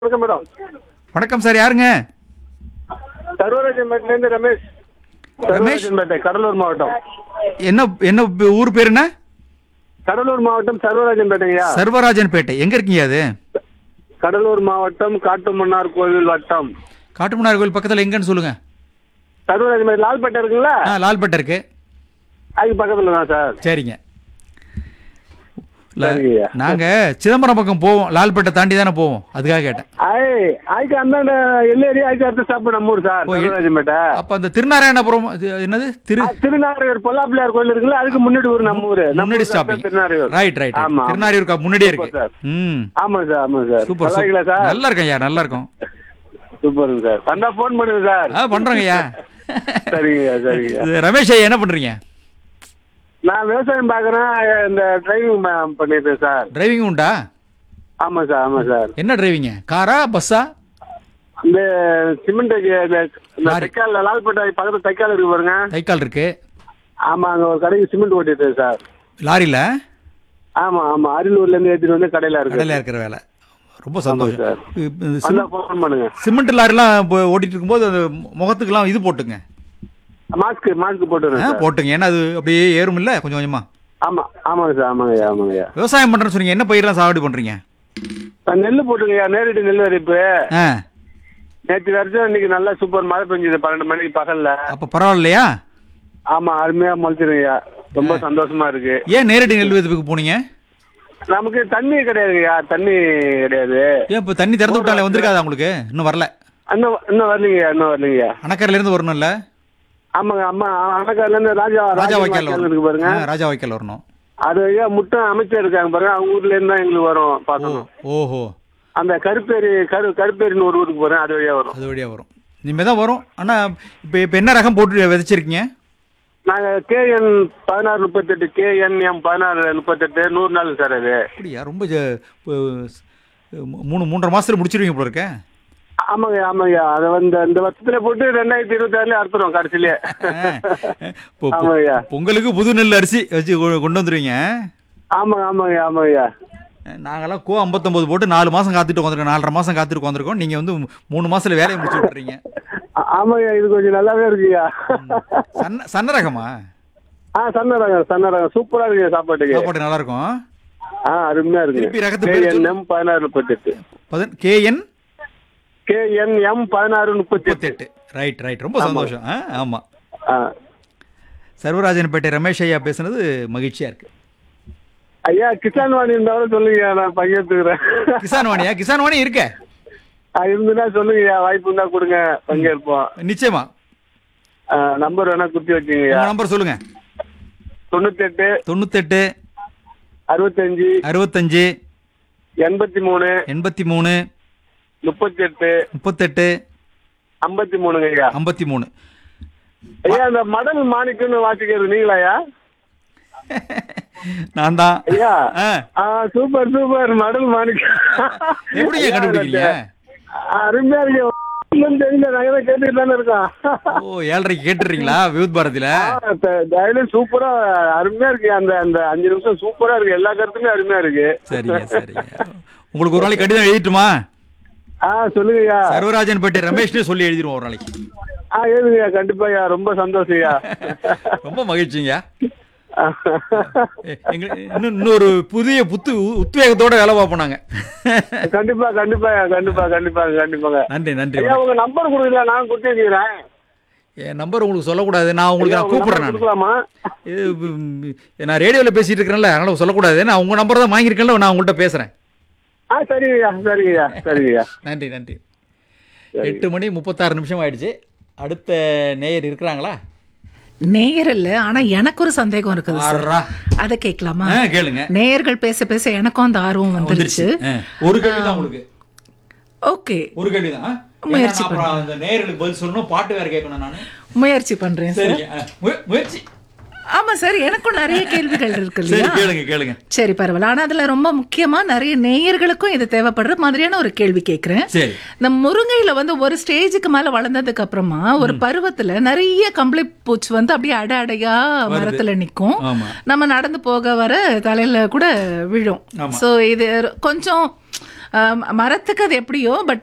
வணக்கம் மேடம் வணக்கம் சார் யாருங்க சர்வராஜன்பேட்டிலேருந்து ரமேஷ் சர்வராஜன்பேட்டை கடலூர் மாவட்டம் என்ன என்ன ப- ஊர் பேர் என்ன கடலூர் மாவட்டம் சர்வராஜன்பேட்டைங்கய்யா சர்வராஜன் பேட்டை எங்க இருக்கீங்க அது கடலூர் மாவட்டம் காட்டுமன்னார் கோவில் வட்டம் காட்டுமன்னார் கோயில் பக்கத்துல எங்கன்னு சொல்லுங்க சர்வராஜன்பேட்டை லால்பேட்டை இருக்குங்களா ஆ லால்பேட்டை இருக்கு அதுக்கு பக்கத்துல தான் சார் சரிங்க ல- சரிங்கய்யா. நாங்க சிதம்பரம் பக்கம் போவோம் லால்பேட்டை தாண்டி தானே போவோம் அதுக்காக கேட்டேன் ஐய் அதுக்கு அந்தாண்ட எல்லேரி அதுக்கு அடுத்த ஸ்டாப் நம்ம ஊர் சார் ஓ, எ- சர்வராஜன்பேட்டை அப்ப அந்த திருநாராயணபுரம் இது என்னது திரு ஆ, திருநாரையூர் பொல்லாப்பிள்ளையார் கோயில் இருக்குல்ல அதுக்கு முன்னாடி ஊர் நம்ம ஊரு நம்ம முன்னாடி ஊர் ஸ்டாப்பிங் திருநாரையூர் ரைட் ரைட் ஆமா திருநாரியூருக்கு முன்னாடியே சூப்பர் இருக்கு சார். ம் ஆமா சார் ஆமா சார் சூப்பர் நல்லா இருக்கீங்களா சூப்பர் சார் நல்லா இருக்கேன் ஐயா நல்லா இருக்கும் சூப்பருங்க சார் வந்தா ஃபோன் பண்ணுங்க சார் ஆ பண்றோங்க ஐயா சரிங்க சரிங்க இது ரமேஷ் ஐயா என்ன பண்றீங்க நான் விவசாயம் பார்க்குறேன் இந்த டிரைவிங் பண்ணிட்டேன் சார் டிரைவிங் உண்டா ஆமாம் சார் ஆமாம் சார் என்ன டிரைவிங்க காரா பஸ்ஸா இந்த சிமெண்ட் இந்த லாரி. தைக்கால் லால்பேட்டை பக்கத்தில் தைக்கால் இருக்கு பாருங்க தைக்கால் இருக்கு ஆமாம் அங்கே ஒரு கடைக்கு சிமெண்ட் ஓட்டிட்டேன் சார் லாரியில ஆமாம் ஆமாம் அரியலூர்லேருந்து ஏற்றிட்டு வந்து கடையில் இருக்கு கடையில் இருக்கிற வேலை ரொம்ப சந்தோஷம் சார். இப்ப இந்த வந்தா சிமெண்ட் ஃபோன் பண்ணுங்க சிமெண்ட் லாரிலாம் இப்போ ஓட்டிட்டு இருக்கும்போது அந்த முகத்துக்குலாம் இது போட்டுங்க மாஸ்க் மாஸ்க் போட்டுருங்க ஆ, சார் போட்டுங்க ஏன்னா அது அப்படியே ஏறும் இல்ல கொஞ்சம் கொஞ்சமா ஆமாம் ஆமாங்க சார் ஆமாங்கய்யா ஆமாங்கய்யா விவசாயம் பண்றேன்னு சொன்னீங்க என்ன பயிரெல்லாம் சாகுபடி பண்றீங்க சார் நெல் போட்டுங்கய்யா நேரடி நெல் வரைப்பு ஆ நேற்று வரைக்கும் இன்னைக்கு நல்லா சூப்பர் மழை பெஞ்சது பன்னெண்டு மணிக்கு பகல்ல அப்ப பரவாயில்லையா ஆமா அருமையா முளைச்சிருங்கய்யா ரொம்ப சந்தோஷமா இருக்கு ஏன் நேரடி நெல் விதைப்புக்கு போனீங்க நமக்கு தண்ணி கிடையாதுங்கய்யா தண்ணி கிடையாது ஏன் இப்போ தண்ணி திறந்து விட்டாலே வந்திருக்காதா உங்களுக்கு இன்னும் வரல இன்னும் இன்னும் வரலீங்கய்யா இன்னும் வரலீங்கய்யா அணக்கரையில இருந்து வரணும்ல ஆமாங்க அம்மா அணக்கார்ல இருந்து ராஜா ராஜா ராஜா வாய்க்கால் வாய்க்கால் இருக்கு பாருங்க வரணும் ஆ, ராஜா வாய்க்கால் வரணும் அது ஐயா முட்டை அமைச்சர் இருக்காங்க பாருங்க அவங்க ஊர்ல இருந்து தான் எங்களுக்கு வரும் ஓ பாக்கணும் ஓஹோ அந்த கருப்பேரி கரு கருப்பேரின்னு ஒரு ஊருக்கு போறேன் அது வழியா வரும் அது வழியா வரும் இனிமே தான் வரும் ஆனா இப்போ இப்போ என்ன ரகம் போட்டு விதைச்சிருக்கீங்க நாங்க கேஎன் பதினாறு முப்பத்தெட்டு கேஎன்எம் பதினாறு முப்பத்தெட்டு நூறு நாள் சார் அது அப்படியா ரொம்ப ஜ- இப்போ, மூணு மூன்றரை மாசத்துல முடிச்சிருவீங்க போல இருக்க ஆமாங்க ஆமாங்க அதை வந்து இந்த வருஷத்துல போட்டு ரெண்டாயிரத்தி இருபத்தி ஆறுல அறுத்துறோம் கடைசியிலே இப்போ பொ- ஆமாய்யா. பொங்கலுக்கு புது நெல் அரிசி வச்சு கொ- கொண்டு வந்துருவீங்க ஆமாங்க ஆமாங்க ஆமாங்கய்யா நாங்கெல்லாம் கோ ஐம்பத்தொம்பது போட்டு நாலு மாசம் காத்துட்டு வந்திருக்கோம் நாலரை மாசம் காத்துட்டு வந்திருக்கோம் நீங்க வந்து மூணு மாசத்துல வேலையை முடிச்சு விட்டுறீங்க ஆ- ஆமாங்கய்யா இது கொஞ்சம் நல்லாவே இருக்குய்யா சன்ன சன்ன ரகமா ஆ சன்னரகம் சன்னரகம் சூப்பரா இருக்கு சாப்பாட்டுக்கு சாப்பாடு நல்லா இருக்கும் ஆ அருமையா இருக்கு திருப்பி ரகத்து பேர் சொல்லு. கேஎன்எம் பதினாறு முப்பத்தெட்டு பதன் கேஎன் கேஎன்எம் பதினாறு முப்பத்தெட்டு முப்பத்தெட்டு ரைட் ரைட் ரொம்ப சந்தோஷம் ஆ ஆமா ஆ சர்வராஜன்பேட்டை ரமேஷ் ஐயா பேசுனது மகிழ்ச்சியா இருக்கு ஐயா கிசான் வாணி இருந்தாலும் சொல்லுங்க நான் பங்கேற்றுக்கிறேன் கிசான் வாணியா கிசான் வாணி இருக்க ஆ, இருந்துன்னா சொல்லுங்கய்யா வாய்ப்பு இருந்தா கொடுங்க பங்கேற்போம் நிச்சயமா ஆ, நம்பர் வேணா குத்தி வச்சுங்கய்யா உங்க நம்பர் சொல்லுங்க தொண்ணூத்தெட்டு தொண்ணூத்தெட்டு அறுபத்தஞ்சு அறுபத்தஞ்சு எண்பத்தி மூணு எண்பத்தி மூணு முப்பத்தெட்டு முப்பத்தெட்டு ஐம்பத்தி மூணுங்க ஐயா ஐம்பத்தி மூணு ஐயா அந்த மடல் மாணிக்கம்னு வாசிக்கிறது நீங்களாயா நான் தான் ஐயா ஆ, ஆ சூப்பர் சூப்பர் மடல் மாணிக்கம் எப்படிங்க கண்டுபிடிக்கிறீங்க அருமையா இருக்கு ஒண்ணும் தெரியல நாங்க தான் கேட்டுட்டு தானே இருக்கோம் ஓ ஏழரைக்கு கேட்டுறீங்களா வியூத் பாரதியில டயலும் சூப்பரா அருமையா இருக்கு அந்த அந்த அஞ்சு நிமிஷம் சூப்பரா இருக்கு எல்லா கருத்துமே அருமையா இருக்கு சரிங்க சரிங்க உங்களுக்கு ஒரு நாளைக்கு கடிதம் எழுதிட்டுமா ஆ சொல்லுங்கய்யா சர்வராஜன் பேட்டை ரமேஷ்னே சொல்லி எழுதிருவோம் ஒரு நாளைக்கு ஆ ஏதுங்கய்யா கண்டிப்பாய்யா ரொம்ப சந்தோஷம்யா ரொம்ப மகிழ்ச்சிங்க எ- எங்க இன்னும் இன்னொரு புதிய புத்து உத்வேகத்தோட வேலை பார்ப்போம் நாங்க கண்டிப்பா கண்டிப்பாய்யா கண்டிப்பா கண்டிப்பாங்க கண்டிப்பாங்க நன்றி நன்றி ஐயா உங்க நம்பர் கொடுக்கல நான் கொடுத்து வச்சுக்கிறேன் என் நம்பர் உங்களுக்கு சொல்லக்கூடாது நான் உங்களுக்கு ஐயா, நான் உங்க கூப்பிடுறேன் number நான் கொடுக்கலாமா இது, ம், நான் ரேடியோவில் பேசிட்டு இருக்கிறேன்ல அதனால சொல்லக்கூடாது நான் உங்க நம்பர் தான் வாங்கியிருக்கேன்ல நான் உங்கள்கிட்ட பேசுறேன் ஆ சரிங்கய்யா சரிங்கய்யா சரிங்கய்யா நன்றி நன்றி எட்டு மணி முப்பத்தாறு நிமிஷம் ஆயிடுச்சு அடுத்த நேயர் இருக்கிறாங்களா நேயர் இல்ல ஆனா எனக்கு ஒரு சந்தேகம் இருக்குது சார் ஆறா. அதை கேட்கலாமா ஆ, கேளுங்க நேயர்கள் பேச பேச எனக்கும் அந்த ஆர்வம் வந்துருச்சு ஆ, ஒரு கேள்வி தான் உங்களுக்கு ஓகே ஒரு கேள்வி தான் முயற்சி அப்புறம் அந்த நேயர்களுக்கு பதில் சொல்லணும் பாட்டு வேற கேட்கணும் நான் முயற்சி பண்றேன் சார் சரிங்க ஆ, முய- முயற்சி ஆமா சார் எனக்கும் நிறைய கேள்விகள் இருக்கு சரி இல்லையா கேளுங்க கேளுங்க சரி பரவாயில்ல ஆனா அதுல ரொம்ப முக்கியமா நிறைய நேயர்களுக்கும் இது தேவைப்படுற மாதிரியான ஒரு கேள்வி கேக்குறேன் சரி இந்த முருங்கையில வந்து ஒரு ஸ்டேஜுக்கு மேல வளர்ந்ததுக்கு அப்புறமா ஒரு பருவத்துல நிறைய கம்பளி பூச்சி வந்து அப்படியே அடை அடையா மரத்துல நிக்கும் ஆமா நம்ம நடந்து போக வர தலையில கூட விழும் ஆமா. சோ இது கொஞ்சம் ஆம், மரத்துக்கு அது எப்படியோ பட்